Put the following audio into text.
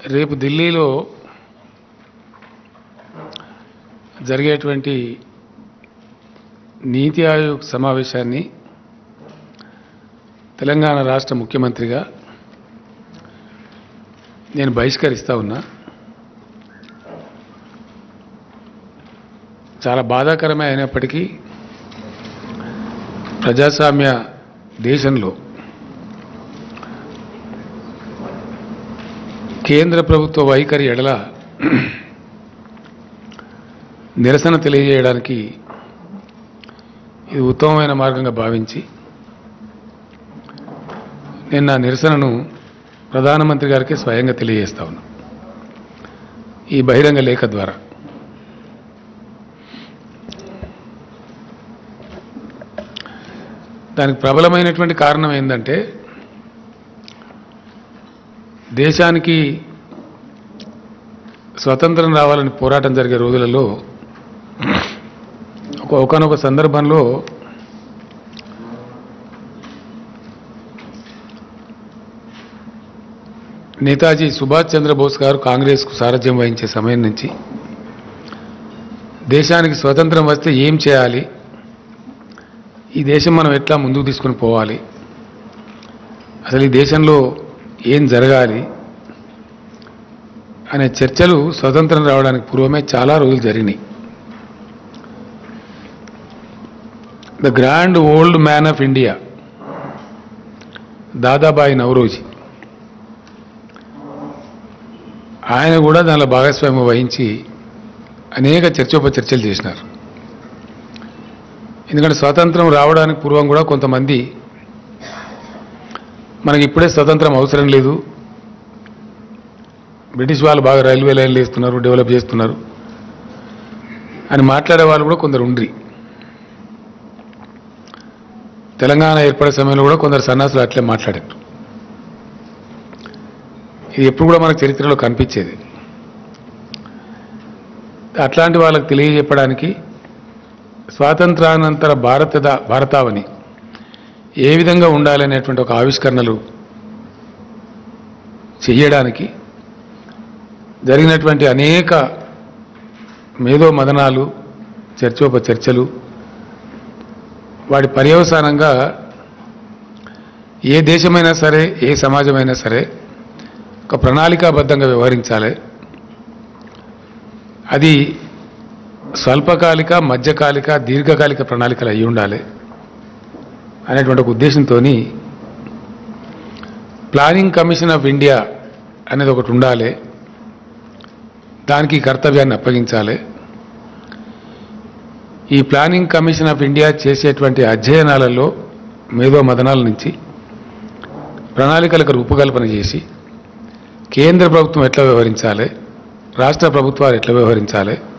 రేపు ఢిల్లీలో జరిగేటువంటి నీతి ఆయోగ్ సమావేశాన్ని తెలంగాణ రాష్ట్ర ముఖ్యమంత్రిగా నేను బహిష్కరిస్తా ఉన్నా చాలా బాధాకరమే అయినప్పటికీ ప్రజాస్వామ్య దేశంలో కేంద్ర ప్రభుత్వ వైఖరి ఎడల నిరసన తెలియజేయడానికి ఇది ఉత్తమమైన మార్గంగా భావించి నేను నా నిరసనను ప్రధానమంత్రి గారికి స్వయంగా తెలియజేస్తా ఉన్నా ఈ బహిరంగ లేఖ ద్వారా దానికి ప్రబలమైనటువంటి కారణం ఏంటంటే దేశానికి స్వతంత్రం రావాలని పోరాటం జరిగే రోజులలో ఒక ఒకనొక సందర్భంలో నేతాజీ సుభాష్ చంద్రబోస్ గారు కాంగ్రెస్కు సారథ్యం వహించే సమయం నుంచి దేశానికి స్వతంత్రం వస్తే ఏం చేయాలి ఈ దేశం మనం ఎట్లా ముందుకు తీసుకుని పోవాలి అసలు ఈ దేశంలో ఏం జరగాలి అనే చర్చలు స్వతంత్రం రావడానికి పూర్వమే చాలా రోజులు జరిగినాయి the grand old man of India Dadabhai Naoroji ఆయన కూడా దానిలో భాగస్వామ్యం వహించి అనేక చర్చోపచర్చలు చేసినారు ఎందుకంటే స్వాతంత్రం రావడానికి పూర్వం కూడా కొంతమంది మనకి ఇప్పుడే స్వతంత్రం అవసరం లేదు బ్రిటిష్ వాళ్ళు బాగా రైల్వే లైన్లు వేస్తున్నారు డెవలప్ చేస్తున్నారు అని మాట్లాడే వాళ్ళు కూడా కొందరు ఉండ్రి తెలంగాణ ఏర్పడే సమయంలో కూడా కొందరు సన్నాసులు అట్లే మాట్లాడారు ఇది ఎప్పుడు కూడా మనకు చరిత్రలో కనిపించేది అట్లాంటి వాళ్ళకి తెలియజెప్పడానికి స్వాతంత్రానంతర భారత భారతావని ఏ విధంగా ఉండాలనేటువంటి ఒక ఆవిష్కరణలు చెయ్యడానికి జరిగినటువంటి అనేక మేధో మదనాలు చర్చోప చర్చలు వాటి పర్యవసానంగా ఏ దేశమైనా సరే ఏ సమాజమైనా సరే ఒక ప్రణాళికాబద్ధంగా వ్యవహరించాలి అది స్వల్పకాలిక మధ్యకాలిక దీర్ఘకాలిక ప్రణాళికలు అయి ఉండాలి అనేటువంటి ఒక ఉద్దేశంతో ప్లానింగ్ కమిషన్ ఆఫ్ ఇండియా అనేది ఒకటి ఉండాలి దానికి ఈ కర్తవ్యాన్ని అప్పగించాలి ఈ ప్లానింగ్ కమిషన్ ఆఫ్ ఇండియా చేసేటువంటి అధ్యయనాలలో మేధో మదనాల నుంచి ప్రణాళికలకు రూపకల్పన చేసి కేంద్ర ప్రభుత్వం ఎట్లా వ్యవహరించాలి రాష్ట్ర ప్రభుత్వాలు ఎట్లా వ్యవహరించాలి